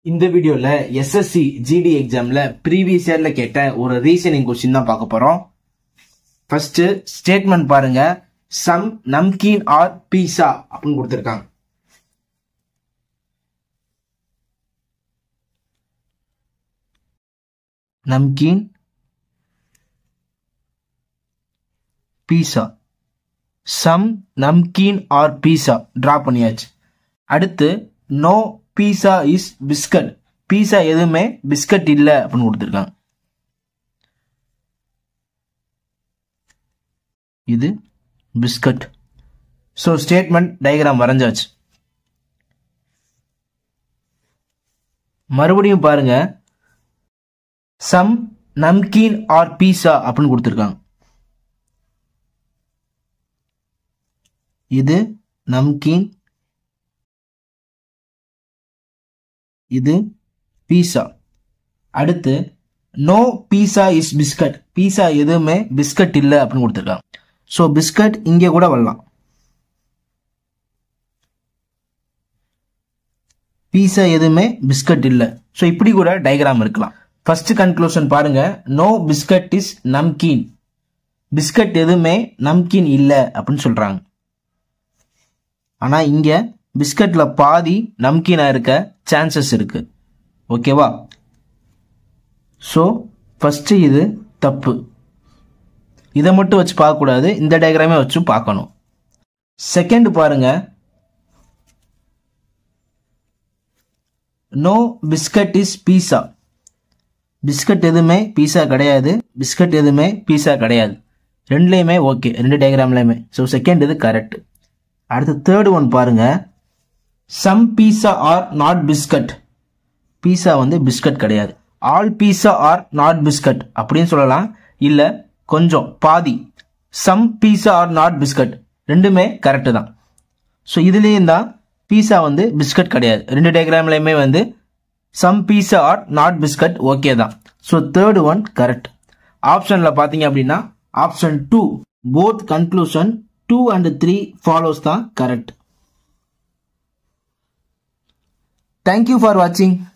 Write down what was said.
இந்த வீடியோல SSC GD எக்ஸாம்ல ப்ரீவியஸ் இயர்ல கேட்ட ஒரு ரீசனிங் கொஸ்டின் தான் பார்க்க போறோம் ஃபர்ஸ்ட் ஸ்டேட்மெண்ட் பாருங்க சம் நம்கீன் ஆர் பீஸா அப்படின்னு கொடுத்துருக்காங்க namkeen pizza some namkeen are pizza draw பண்ணியாச்சு அடுத்து no pizza is biscuit pizza எதுவுமே பிஸ்கட் இல்லை அப்படின்னு கொடுத்துருக்காங்க இது பிஸ்கட் ஸோ ஸ்டேட்மெண்ட் டயக்ராம் வரைஞ்சாச்சு மறுபடியும் பாருங்க சம் நம்கீன் ஆர் பீஸா அப்படின்னு கொடுத்துருக்காங்க இது நம்கீன் இது பீஸா அடுத்து no pizza is biscuit pizza எதுவுமே பிஸ்கட் இல்லை அப்படின்னு கொடுத்துருக்காங்க ஸோ பிஸ்கட் இங்கே கூட வரலாம் பீஸா எதுவுமே பிஸ்கட் இல்லை ஸோ இப்படி கூட டயக்ராம் இருக்கலாம் ஃபர்ஸ்ட் கன்க்ளூஷன் பாருங்க no biscuit is namkeen biscuit எதுவுமே நம்கீன் இல்லை அப்படின்னு சொல்றாங்க ஆனால் இங்கே பிஸ்கட்டில் பாதி நம்கீனாக இருக்க சான்சஸ் இருக்கு ஓகேவா ஸோ ஃபஸ்ட்டு இது தப்பு இதை மட்டும் வச்சு பார்க்கக்கூடாது இந்த டயக்ராமே வச்சு பார்க்கணும் செகண்ட் பாருங்க no biscuit is pizza biscuit எதுவுமே பீஸா கிடையாது பிஸ்கட் எதுவுமே பீஸா கிடையாது ரெண்டுலேயுமே ஓகே ரெண்டு டயக்ராம்லையுமே ஸோ செகண்ட் இது கரெக்ட் அடுத்து தேர்ட் ஒன் பாருங்க some pizza are not biscuit pizza வந்து பிஸ்கட் கிடையாது all pizza are not biscuit அப்படின்னு சொல்லலாம் இல்லை கொஞ்சம் பாதி some pizza are not biscuit ரெண்டுமே கரெக்டு தான் ஸோ இதுலேயும் தான் பீஸா வந்து பிஸ்கட் கிடையாது ரெண்டு டயக்ராம்லையுமே வந்து some pizza are not biscuit okay தான் ஸோ தேர்ட் ஒன் கரெக்ட் ஆப்ஷனில் பார்த்தீங்க அப்படின்னா option two both conclusion two and three follows தான் கரெக்ட் தேங்க்யூ ஃபார் வாட்சிங்